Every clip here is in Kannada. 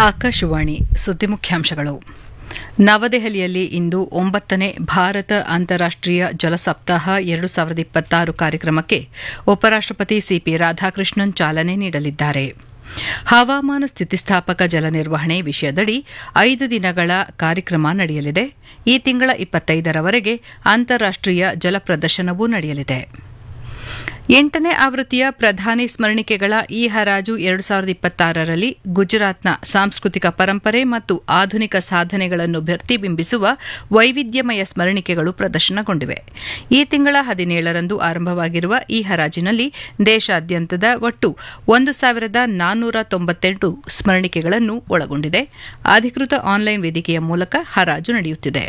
ಆಕಾಶವಾಣಿ ಸುದ್ದಿ ಮುಖ್ಯಾಂಶಗಳು ನವದೆಹಲಿಯಲ್ಲಿ ಇಂದು ಒಂಬತ್ತನೇ ಭಾರತ ಅಂತಾರಾಷ್ಟೀಯ ಜಲ ಸಪ್ತಾಹ ಎರಡು ಸಾವಿರದ ಇಪ್ಪತ್ತಾರು ಕಾರ್ಯಕ್ರಮಕ್ಕೆ ಉಪರಾಷ್ಟಪತಿ ಸಿಪಿ ರಾಧಾಕೃಷ್ಣನ್ ಚಾಲನೆ ನೀಡಲಿದ್ದಾರೆ ಹವಾಮಾನ ಸ್ಥಿತಿಸ್ಥಾಪಕ ಜಲ ನಿರ್ವಹಣೆ ವಿಷಯದಡಿ ಐದು ದಿನಗಳ ಕಾರ್ಯಕ್ರಮ ನಡೆಯಲಿದೆ ಈ ತಿಂಗಳ ಇಪ್ಪತ್ತೈದರವರೆಗೆ ಅಂತಾರಾಷ್ಟೀಯ ಜಲ ಪ್ರದರ್ಶನವೂ ನಡೆಯಲಿದೆ ಎಂಟನೇ ಆವೃತ್ತಿಯ ಪ್ರಧಾನಿ ಸ್ಮರಣಿಕೆಗಳ ಈ ಹರಾಜು ಎರಡು ಸಾವಿರದ ಇಪ್ಪತ್ತಾರರಲ್ಲಿ ಗುಜರಾತ್ನ ಸಾಂಸ್ಕೃತಿಕ ಪರಂಪರೆ ಮತ್ತು ಆಧುನಿಕ ಸಾಧನೆಗಳನ್ನು ಪ್ರತಿಬಿಂಬಿಸುವ ವೈವಿಧ್ಯಮಯ ಸ್ಮರಣಿಕೆಗಳು ಪ್ರದರ್ಶನಗೊಂಡಿವೆ ಈ ತಿಂಗಳ ಹದಿನೇಳರಂದು ಆರಂಭವಾಗಿರುವ ಈ ಹರಾಜಿನಲ್ಲಿ ದೇಶಾದ್ಯಂತದ ಒಟ್ಟು ಒಂದು ಸಾವಿರದ ನಾನ್ನೂರ ತೊಂಬತ್ತೆಂಟು ಸ್ಮರಣಿಕೆಗಳನ್ನು ಒಳಗೊಂಡಿದೆ ಅಧಿಕೃತ ಆನ್ಲೈನ್ ವೇದಿಕೆಯ ಮೂಲಕ ಹರಾಜು ನಡೆಯುತ್ತಿದೆ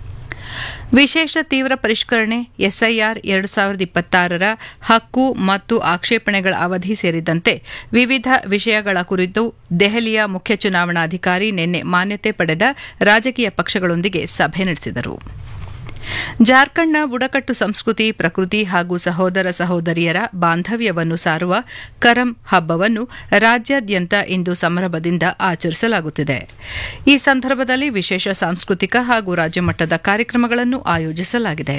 ವಿಶೇಷ ತೀವ್ರ ಪರಿಷ್ಕರಣೆ ಎಸ್ಐಆರ್ ಎರಡು ಸಾವಿರದ ಇಪ್ಪತ್ತಾರರ ಹಕ್ಕು ಮತ್ತು ಆಕ್ಷೇಪಣೆಗಳ ಅವಧಿ ಸೇರಿದಂತೆ ವಿವಿಧ ವಿಷಯಗಳ ಕುರಿತು ದೆಹಲಿಯ ಮುಖ್ಯ ಚುನಾವಣಾಧಿಕಾರಿ ನಿನ್ನೆ ಮಾನ್ಯತೆ ಪಡೆದ ರಾಜಕೀಯ ಪಕ್ಷಗಳೊಂದಿಗೆ ಸಭೆ ನಡೆಸಿದರು ಜಾರ್ಖಂಡ್ನ ಬುಡಕಟ್ಟು ಸಂಸ್ಕೃತಿ ಪ್ರಕೃತಿ ಹಾಗೂ ಸಹೋದರ ಸಹೋದರಿಯರ ಬಾಂಧವ್ಯವನ್ನು ಸಾರುವ ಕರಂ ಹಬ್ಬವನ್ನು ರಾಜ್ಯಾದ್ಯಂತ ಇಂದು ಸಂಭ್ರಮದಿಂದ ಆಚರಿಸಲಾಗುತ್ತಿದೆ ಈ ಸಂದರ್ಭದಲ್ಲಿ ವಿಶೇಷ ಸಾಂಸ್ಕೃತಿಕ ಹಾಗೂ ರಾಜ್ಯಮಟ್ಟದ ಕಾರ್ಯಕ್ರಮಗಳನ್ನು ಆಯೋಜಿಸಲಾಗಿದೆ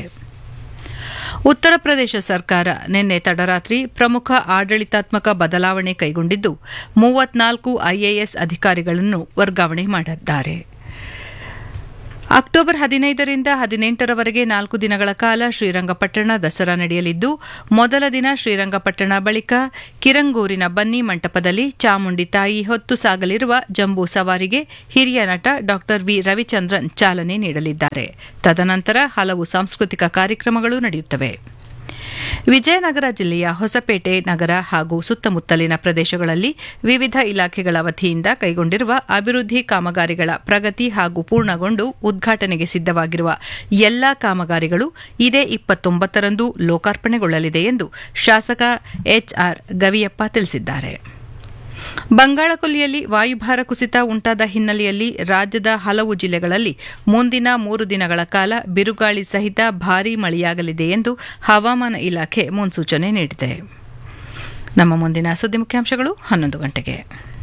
ಉತ್ತರ ಪ್ರದೇಶ ಸರ್ಕಾರ ನಿನ್ನೆ ತಡರಾತ್ರಿ ಪ್ರಮುಖ ಆಡಳಿತಾತ್ಮಕ ಬದಲಾವಣೆ ಕೈಗೊಂಡಿದ್ದು ಮೂವತ್ನಾಲ್ಕು ಐಎಎಸ್ ಅಧಿಕಾರಿಗಳನ್ನು ವರ್ಗಾವಣೆ ಮಾಡಿದ್ದಾರೆ ಅಕ್ಟೋಬರ್ ಹದಿನೈದರಿಂದ ಹದಿನೆಂಟರವರೆಗೆ ನಾಲ್ಕು ದಿನಗಳ ಕಾಲ ಶ್ರೀರಂಗಪಟ್ಟಣ ದಸರಾ ನಡೆಯಲಿದ್ದು ಮೊದಲ ದಿನ ಶ್ರೀರಂಗಪಟ್ಟಣ ಬಳಿಕ ಕಿರಂಗೂರಿನ ಬನ್ನಿ ಮಂಟಪದಲ್ಲಿ ಚಾಮುಂಡಿ ತಾಯಿ ಹೊತ್ತು ಸಾಗಲಿರುವ ಜಂಬೂ ಸವಾರಿಗೆ ಹಿರಿಯ ನಟ ಡಾ ವಿ ರವಿಚಂದ್ರನ್ ಚಾಲನೆ ನೀಡಲಿದ್ದಾರೆ ತದನಂತರ ಹಲವು ಸಾಂಸ್ಕೃತಿಕ ಕಾರ್ಯಕ್ರಮಗಳು ನಡೆಯುತ್ತವೆ ವಿಜಯನಗರ ಜಿಲ್ಲೆಯ ಹೊಸಪೇಟೆ ನಗರ ಹಾಗೂ ಸುತ್ತಮುತ್ತಲಿನ ಪ್ರದೇಶಗಳಲ್ಲಿ ವಿವಿಧ ಇಲಾಖೆಗಳ ವತಿಯಿಂದ ಕೈಗೊಂಡಿರುವ ಅಭಿವೃದ್ಧಿ ಕಾಮಗಾರಿಗಳ ಪ್ರಗತಿ ಹಾಗೂ ಪೂರ್ಣಗೊಂಡು ಉದ್ಘಾಟನೆಗೆ ಸಿದ್ದವಾಗಿರುವ ಎಲ್ಲಾ ಕಾಮಗಾರಿಗಳು ಇದೇ ಇಪ್ಪತ್ತೊಂಬತ್ತರಂದು ಲೋಕಾರ್ಪಣೆಗೊಳ್ಳಲಿದೆ ಎಂದು ಶಾಸಕ ಎಚ್ಆರ್ ಗವಿಯಪ್ಪ ತಿಳಿಸಿದ್ದಾರೆ ಬಂಗಾಳಕೊಲ್ಲಿಯಲ್ಲಿ ವಾಯುಭಾರ ಕುಸಿತ ಉಂಟಾದ ಹಿನ್ನೆಲೆಯಲ್ಲಿ ರಾಜ್ಯದ ಹಲವು ಜಿಲ್ಲೆಗಳಲ್ಲಿ ಮುಂದಿನ ಮೂರು ದಿನಗಳ ಕಾಲ ಬಿರುಗಾಳಿ ಸಹಿತ ಭಾರೀ ಮಳೆಯಾಗಲಿದೆ ಎಂದು ಹವಾಮಾನ ಇಲಾಖೆ ಮುನ್ಸೂಚನೆ ನೀಡಿದೆ ನಮ್ಮ ಮುಂದಿನ ಸುದ್ದಿ ಮುಖ್ಯಾಂಶಗಳು ಹನ್ನೊಂದು ಗಂಟೆಗೆ